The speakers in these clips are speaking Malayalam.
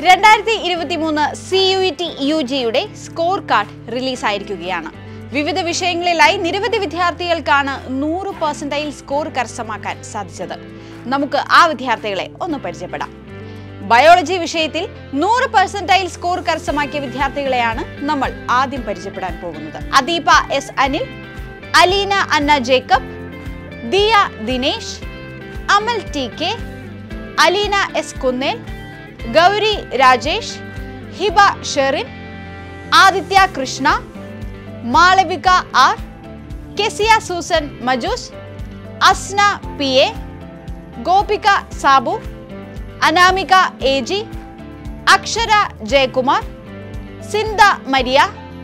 രണ്ടായിരത്തി ഇരുപത്തി മൂന്ന് സി യു ടി യു ജിയുടെ സ്കോർ കാർഡ് റിലീസായിരിക്കുകയാണ് വിവിധ വിഷയങ്ങളിലായി നിരവധി വിദ്യാർത്ഥികൾക്കാണ് നൂറ് പെർസെൻറ്റൈൽ സ്കോർ കരസ്ഥമാക്കാൻ സാധിച്ചത് നമുക്ക് ആ വിദ്യാർത്ഥികളെ ഒന്ന് പരിചയപ്പെടാം ബയോളജി വിഷയത്തിൽ നൂറ് പെർസെൻറ്റൈൽ സ്കോർ കരസ്ഥമാക്കിയ വിദ്യാർത്ഥികളെയാണ് നമ്മൾ ആദ്യം പരിചയപ്പെടാൻ പോകുന്നത് Adeepa S Anil Aleena Anna Jacob Diya Dinesh Amal T K Aleena S Kunnel Gauri Rajesh Hiba Sherin Aditya Krishna Malavika R Kezia Susan Majoos Asna P A Gopika Sabu Anamika A G Akshara Jayakumar Sindha Maria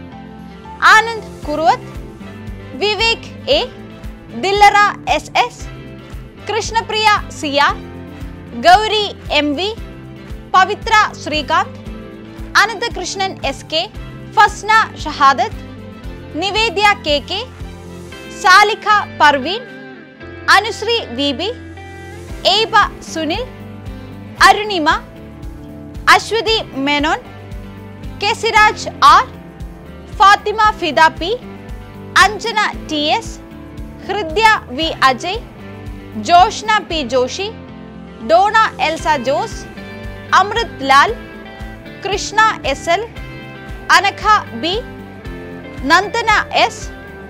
Anand Kuruvath Vivek A Dillara S S Krishnapriya Siyar Gauri M V Pavithra Sreekanth Ananthakrishnan S K Fasna Shahadath Nivedya K K Saliqa Parveen Anusree V B Eba Sunil Arunima Aswathy Menon K Siraj R Fathima Fida P Anjana T S Hridya V Ajay Joshna P Joshy Dona Elsa Jose Amrith Lal Krishna S L Anakha B Nandana S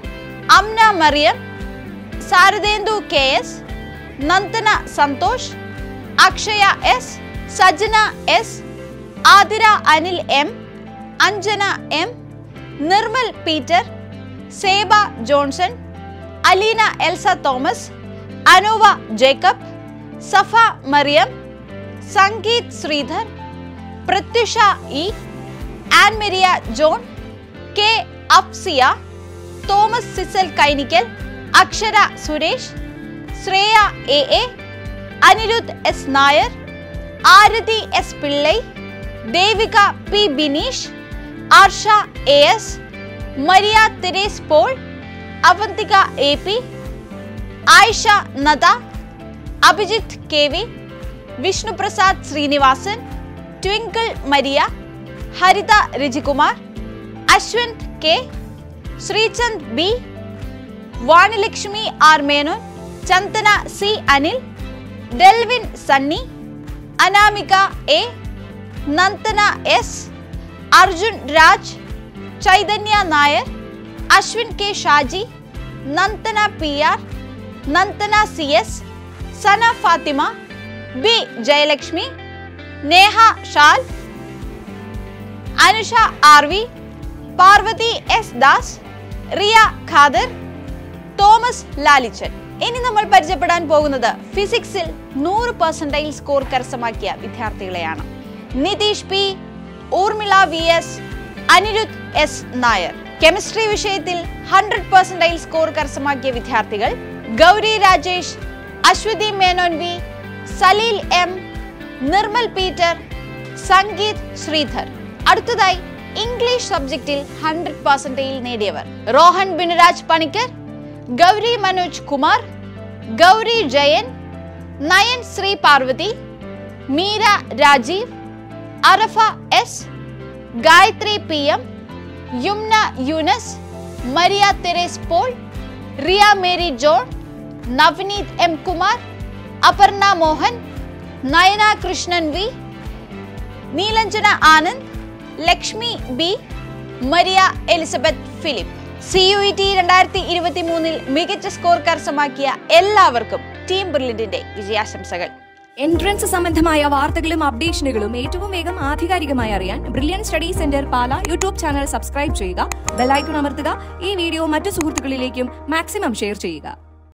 Amna Mariyam Saradendu K S Nandana Santhosh Akshaya S Sajana S Athira Anil M Anjana M Nirmal Peter Seba Johnson Aleena Elsa Thomas Anova Jacob Safa Mariyam Sangeeth Sreedhar Prathyusha E Annmaria John K Afsiya Thomas Sisal Kainikkal Akshara Suresh Shreya A A Anirudh S Nair Arathi S Pillai Devika P Bineesh Arsha A S Maria Therese Paul Avanthika A P Ayisha Nada Abhijith K V Vishnuprasad Sreenivasan Twinkle Maria Haritha Rajikumar Aswanth K Sreechand B Vanilakshmi R Menon Chandana C Anil Delvin Sunny Anamika A Nandana S Arjun Raj Chaitanya Nair Ashwin K Shaji Nandana P R Nandana C S Sana Fathima B Jayalakshmi Neha Shal Anusha R V Parvathi S Das Riya Khader Thomas Lalichan ഇനി നമ്മൾ പരിചയപ്പെടാൻ പോകുന്നത് ഫിസിക്സിൽ നൂറ് പെർസെന്റൈൽ സ്കോർ കരസ്ഥമാക്കിയ വിദ്യാർത്ഥികളെയാണ് Nitheesh P Urmila V S Anirudh S Nair chemistry വിഷയത്തിൽ ഹൺഡ്രഡ് പെർസെന്റൈൽ സ്കോർ കരസ്ഥമാക്കിയ വിദ്യാർത്ഥികൾ Gauri Rajesh Aswathy Menon V Saleel M Nirmal Peter Sangeeth Sreedhar അടുത്തതായി ഇംഗ്ലീഷ് സബ്ജക്റ്റിൽ ഹൺഡ്രഡ് പെർസെന്റേജിൽ നേടിയവർ Rohan Binuraj Panicker Gauri Manoj Kumar Gauri Jayan Nayan Sree Parvathy Meera Rajeev Arafa S Gayathri P M Yumna Yoonus Maria Therese Paul Riya Mary John Navaneeth M Kumar Aparna Mohan Nayana Krishnan V Neelanjana Anand Lakshmi B Maria Elizabeth Philip C U E T രണ്ടായിരത്തി ഇരുപത്തി മൂന്നിൽ മികച്ച സ്കോർ കരസ്ഥമാക്കിയ എല്ലാവർക്കും ടീം ബ്രില്യന്റിന്റെ വിജയാശംസകൾ എൻട്രൻസ് സംബന്ധമായ വാർത്തകളും അപ്ഡേഷനുകളും ഏറ്റവും വേഗം ആധികാരികമായി അറിയാൻ brilliant study centre Pala YouTube channel subscribe ചെയ്യുക ബെലൈക്കൺ അമർത്തുക ഈ വീഡിയോ മറ്റു സുഹൃത്തുക്കളിലേക്കും മാക്സിമം ഷെയർ ചെയ്യുക